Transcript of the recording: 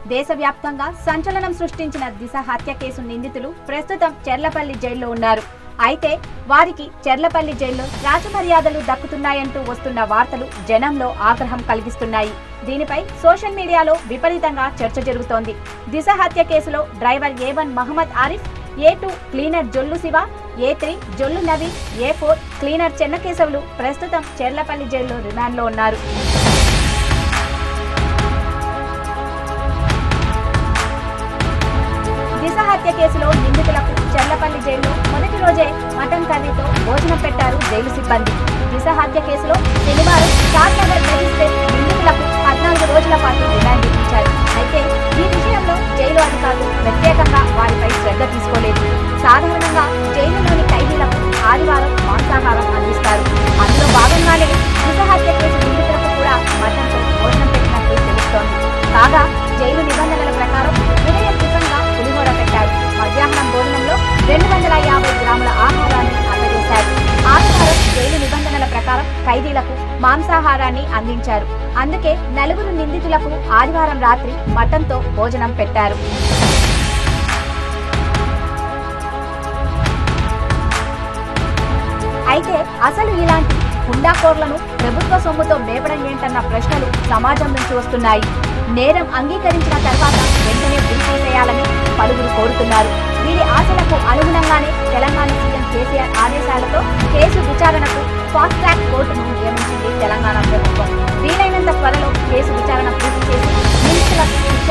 దేశవ్యాప్తంగా సంచలనం సృష్టించిన దిశ హత్య కేసు నిందితులు ప్రస్తుతం చెర్లపల్లి జైల్లో ఉన్నారు అయితే వారికి చెర్లపల్లి జైల్లో రాజమర్యాదలు దక్కుతున్నాయంటూ వస్తున్న వార్తలు జనంలో ఆగ్రహం కలిగిస్తున్నాయి దీనిపై సోషల్ మీడియాలో విపరీతంగా చర్చ జరుగుతోంది దిశ హత్య కేసులో driver A one Mohammed Arif A two cleaner Jollu Shiva A three Jollu Naveen A four cleaner Chennakesavulu ప్రస్తుతం చెర్లపల్లి జైల్లో రిమాండ్లో ఉన్నారు దిశ హత్య కేసులో నిందితులకు చెర్లపల్లి జైల్లో మొదటి రోజే మటన్ కర్రీతో భోజనం పెట్టారు జైలు సిబ్బంది దిశ హత్య కేసులో శనివారం షాద్నగర్ మెజిస్ట్రేట్ నిందితులకు పద్నాలుగు రోజుల పాటు రిమాండ్ విధించారు అయితే ఈ విషయంలో జైలు అధికారులు ప్రత్యేకంగా వారిపై శ్రద్ధ తీసుకోలేదు సాధారణంగా జైలులోని ఖైదీలకు ఆదివారం మాంసాహారం అందిస్తారు అందులో భాగంగానే దిశ హత్య కేసు నిందితులకు కూడా మటన్తో భోజనం పెట్టినట్లు తెలుస్తోంది కాగా జైలు నిబంధనల ప్రకారం ఉదయం టిఫిన్గా పులిహోర పెట్టారు మధ్యాహ్నం భోజనంలో రెండు వందల యాభై గ్రాముల ఆహారాన్ని అందజేశారు ఆదివారం జైలు నిబంధనల ప్రకారం ఖైదీలకు మాంసాహారాన్ని అందించారు అందుకే నలుగురు నిందితులకు ఆదివారం రాత్రి మటన్తో భోజనం పెట్టారు అయితే అసలు ఇలాంటి హుండాకోర్లను ప్రభుత్వ సొమ్ముతో మేపడం ఏంటన్న ప్రశ్నలు సమాజం నుంచి వస్తున్నాయి నేరం అంగీకరించిన తర్వాత వెంటనే ఉరి తీసేయాలని పలువురు కోరుతున్నారు వీరి ఆశలకు అనుగుణంగానే తెలంగాణ సీఎం కేసీఆర్ ఆదేశాలతో కేసు విచారణకు ఫాస్ట్ ట్రాక్ కోర్టును నియమించింది తెలంగాణ ప్రభుత్వం వీలైనంత త్వరలో కేసు విచారణ పూర్తి చేసి నిందితులకు శిక్ష